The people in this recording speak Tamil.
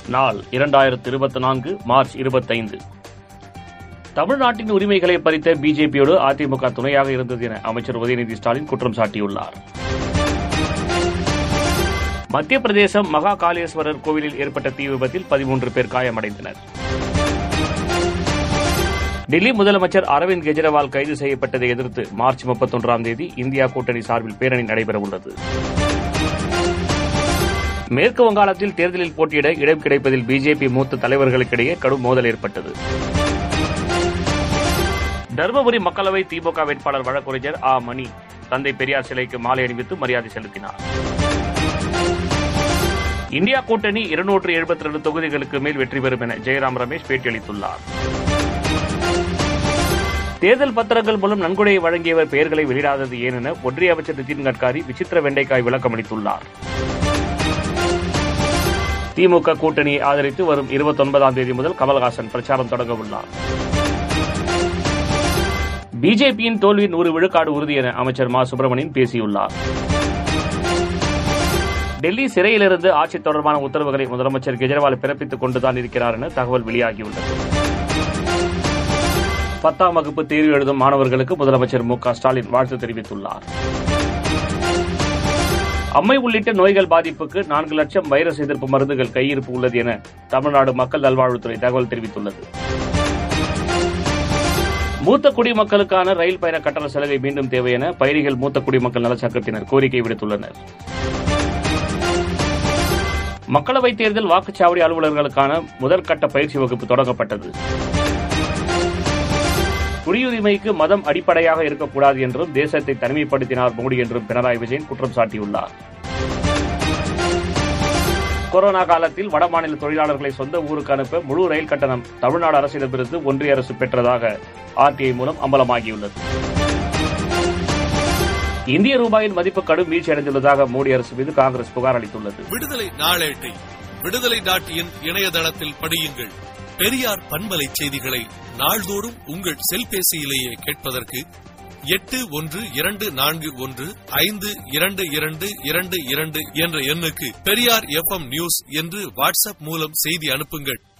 நாள் இரண்டாயிரத்து இருபத்தி நான்கு மார்ச் இருபத்தைந்து தமிழ்நாட்டின் உரிமைகளை பறித்த பிஜேபியோடு அதிமுக துணையாக இருந்தது என அமைச்சர் உதயநிதி ஸ்டாலின் குற்றம் சாட்டியுள்ளார் மத்திய பிரதேசம் மகா காளேஸ்வரர் கோவிலில் ஏற்பட்ட தீ விபத்தில் பதிமூன்று பேர் காயமடைந்தனர் டெல்லி முதலமைச்சர் அரவிந்த் கெஜ்ரிவால் கைது செய்யப்பட்டதை எதிர்த்து மார்ச் முப்பத்தொன்றாம் தேதி இந்தியா கூட்டணி சார்பில் பேரணி நடைபெறவுள்ளது மேற்கு வங்காளத்தில் தேர்தலில் போட்டியிட இடம் கிடைப்பதில் பிஜேபி மூத்த தலைவர்களுக்கிடையே கடும் மோதல் ஏற்பட்டது தருமபுரி மக்களவை திமுக வேட்பாளர் வழக்கறிஞர் ஆ மணி தந்தை பெரியார் சிலைக்கு மாலை அணிவித்து மரியாதை செலுத்தினார் இந்தியா கூட்டணி இருநூற்று எழுபத்தி ரெண்டு தொகுதிகளுக்கு மேல் வெற்றி பெறும் என ஜெயராம் ரமேஷ் பேட்டியளித்துள்ளார் தேர்தல் பத்திரங்கள் மூலம் நன்கொடையை வழங்கியவர் பெயர்களை வெளியிடாதது ஏன் என ஒன்றிய அமைச்சர் நிதின் கட்காரி விசித்திர வெண்டைக்காய் விளக்கம் அளித்துள்ளார் திமுக கூட்டணியை ஆதரித்து வரும் இருபத்தொன்பதாம் தேதி முதல் கமல்ஹாசன் பிரச்சாரம் தொடங்க உள்ளார் பிஜேபியின் தோல்வி நூறு விழுக்காடு உறுதி என அமைச்சர் மா சுப்பிரமணியன் பேசியுள்ளார் டெல்லி சிறையிலிருந்து ஆட்சி தொடர்பான உத்தரவுகளை முதலமைச்சர் கெஜ்ரிவால் பிறப்பித்துக் கொண்டுதான் இருக்கிறார் என தகவல் வெளியாகியுள்ளது பத்தாம் வகுப்பு தேர்வு எழுதும் மாணவர்களுக்கு முதலமைச்சர் மு க ஸ்டாலின் வாழ்த்து தெரிவித்துள்ளார் அம்மை உள்ளிட்ட நோய்கள் பாதிப்புக்கு நான்கு லட்சம் வைரஸ் எதிர்ப்பு மருந்துகள் கையிருப்பு உள்ளது என தமிழ்நாடு மக்கள் நல்வாழ்வுத்துறை தகவல் தெரிவித்துள்ளது மூத்த குடிமக்களுக்கான ரயில் பயண கட்டண சலுகை மீண்டும் தேவை என பயணிகள் மூத்த குடிமக்கள் நலச்சங்கத்தினர் கோரிக்கை விடுத்துள்ளனர் மக்களவைத் தேர்தல் வாக்குச்சாவடி அலுவலர்களுக்கான முதற்கட்ட பயிற்சி வகுப்பு தொடங்கப்பட்டது குடியுரிமைக்கு மதம் அடிப்படையாக இருக்கக்கூடாது என்றும் தேசத்தை தனிமைப்படுத்தினார் மோடி என்றும் பினராயி விஜயன் குற்றம் சாட்டியுள்ளார் கொரோனா காலத்தில் வடமாநில தொழிலாளர்களை சொந்த ஊருக்கு அனுப்ப முழு ரயில் கட்டணம் தமிழ்நாடு அரசிடமிருந்து ஒன்றிய அரசு பெற்றதாக ஆர்டிஐ மூலம் அம்பலமாகியுள்ளது இந்திய ரூபாயின் மதிப்பு கடும் வீழ்ச்சியடைந்துள்ளதாக மோடி அரசு மீது காங்கிரஸ் புகார் அளித்துள்ளது விடுதலை நாளேட்டை விடுதலை டாட் இன் இணையதளத்தில் படியுங்கள் பெரியார் பண்பலை செய்திகளை நாள்தோறும் உங்கள் செல்பேசியிலேயே கேட்பதற்கு எட்டு ஒன்று இரண்டு நான்கு ஒன்று ஐந்து இரண்டு இரண்டு இரண்டு இரண்டு என்ற எண்ணுக்கு பெரியார் எஃப் நியூஸ் என்று வாட்ஸ்அப் மூலம் செய்தி அனுப்புங்கள்